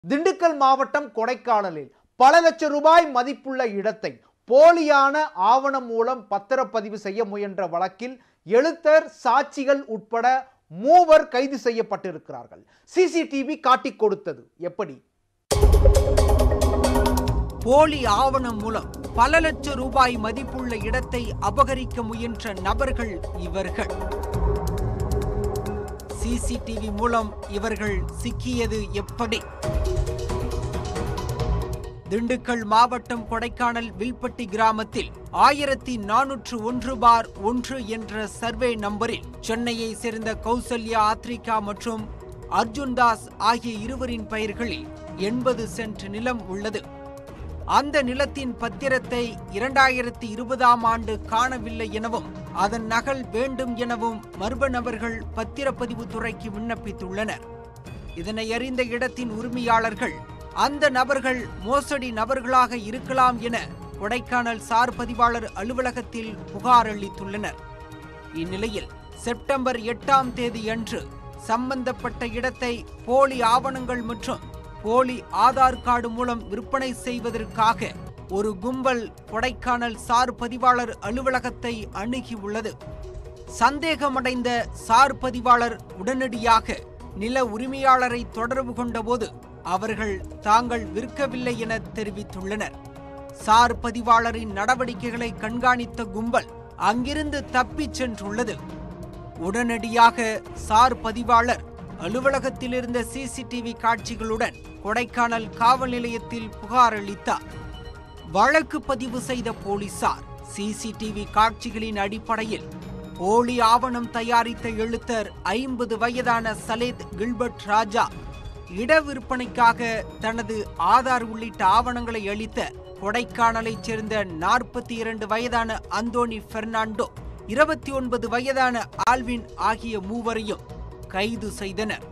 திண்டுக்கல் மாவட்டம் கொடைக்கானலில் பல லட்சம் ரூபாய் மதிப்புள்ள இடத்தை போலியான ஆவணம் மூலம் பத்திரப்பதிவு செய்ய முயன்ற வழக்கில் எழுத்தர் சாட்சிகள் உட்பட மூவர் கைது செய்யப்பட்டிருக்கிறார்கள் சிசிடிவி காட்டிக் கொடுத்தது எப்படி போலி ஆவணம் மூலம் பல லட்சம் ரூபாய் மதிப்புள்ள இடத்தை அபகரிக்க முயன்ற நபர்கள் இவர்கள் சிசிடிவி மூலம் இவர்கள் சிக்கியது எப்படி திண்டுக்கல் மாவட்டம் கொடைக்கானல் வில்பட்டி கிராமத்தில் ஆயிரத்தி நானூற்று ஒன்று பார் ஒன்று என்ற சர்வே நம்பரில் சென்னையை சேர்ந்த கௌசல்யா ஆத்ரிகா மற்றும் அர்ஜுன் தாஸ் ஆகிய இருவரின் பெயர்களில் எண்பது சென்ட் நிலம் உள்ளது அந்த நிலத்தின் பத்திரத்தை இரண்டாயிரத்தி இருபதாம் ஆண்டு காணவில்லை எனவும் அதன் நகல் வேண்டும் எனவும் மர்ம நபர்கள் பத்திரப்பதிவு துறைக்கு விண்ணப்பித்துள்ளனர் இதனை அறிந்த இடத்தின் உரிமையாளர்கள் அந்த நபர்கள் மோசடி நபர்களாக இருக்கலாம் என கொடைக்கானல் சார் பதிவாளர் அலுவலகத்தில் புகார் அளித்துள்ளனர் இந்நிலையில் செப்டம்பர் எட்டாம் தேதியன்று சம்பந்தப்பட்ட இடத்தை போலி ஆவணங்கள் மற்றும் போலி ஆதார் கார்டு மூலம் விற்பனை செய்வதற்காக ஒரு கும்பல் கொடைக்கானல் சார் பதிவாளர் அலுவலகத்தை அணுகியுள்ளது சந்தேகமடைந்த சார் பதிவாளர் உடனடியாக நில உரிமையாளரை தொடர்பு கொண்டபோது அவர்கள் தாங்கள் விற்கவில்லை என தெரிவித்துள்ளனர் சார் பதிவாளரின் நடவடிக்கைகளை கண்காணித்த கும்பல் அங்கிருந்து தப்பிச் சென்றுள்ளது உடனடியாக சார் பதிவாளர் அலுவலகத்தில் இருந்த சிசிடிவி காட்சிகளுடன் கொடைக்கானல் காவல் நிலையத்தில் புகார் அளித்தார் வழக்கு பதிவு செய்த போலீசார் சிசிடிவி காட்சிகளின் அடிப்படையில் போலி ஆவணம் தயாரித்த எழுத்தர் ஐம்பது வயதான சலேத் கில்பர்ட் ராஜா இட விற்பனைக்காக தனது ஆதார் உள்ளிட்ட ஆவணங்களை அளித்த கொடைக்கானலைச் சேர்ந்த நாற்பத்தி இரண்டு வயதான அந்தோனி பெர்னாண்டோ இருபத்தி ஒன்பது வயதான ஆல்வின் ஆகிய மூவரையும் கைது செய்தனர்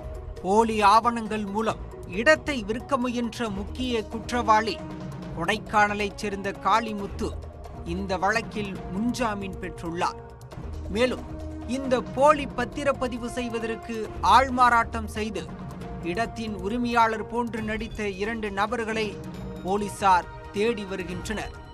போலி ஆவணங்கள் மூலம் இடத்தை விற்க முயன்ற முக்கிய குற்றவாளி கொடைக்கானலைச் சேர்ந்த காளிமுத்து இந்த வழக்கில் முன்ஜாமீன் பெற்றுள்ளார் மேலும் இந்த போலி பத்திரப்பதிவு செய்வதற்கு ஆள்மாறாட்டம் செய்து இடத்தின் உரிமையாளர் போன்று நடித்த இரண்டு நபர்களை போலீசார் தேடி வருகின்றனர்